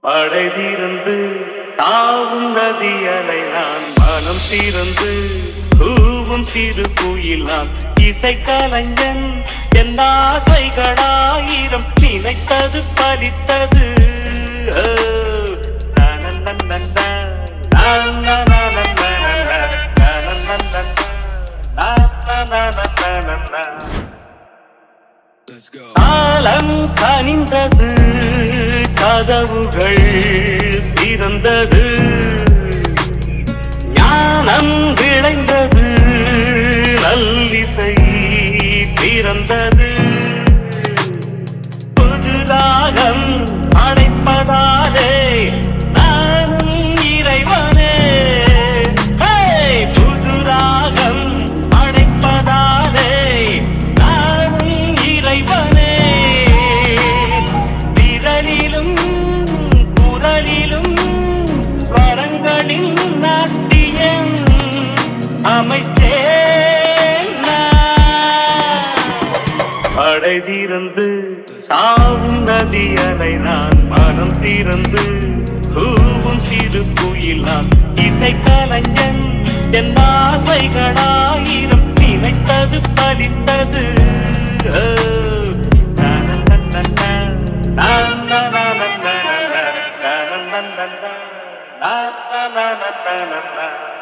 படை தீர்ந்து தாவும் நதி அலை நான் மனம் தீர்ந்து கூவும் சிறு குயில் நான் இசை கலைஞன் என் ஆசைகளாயிரம் நினைத்தது பலித்தது ஓ, நனநனநன, நனநனநன, நனநனநன, நனநனநன. Let's go. காலம் கனிந்தது கதவுகள் திறந்தது ஞானம் விளைந்தது நல்லிசை பிறந்தது புது ராகம் அழைப்பதாலே நானும் இறைவனே ஹே! புது ராகம் அழைப்பதாலே நானும் இறைவனே விரலிலும் குரலிலும் ஸ்வரங்களின் நாட்டியம் அமைச்சேன் நான். படை தீர்ந்து சாவும் நதி அலை நான் மனம் தீர்ந்து கூவும் சிறு குயில் நான் இசை கலைஞன் என் ஆசைகளாயிரம் நினைத்தது பலித்தது ஓ, நனநனநன, நனநனநன, நனநனநன, நனநனநன.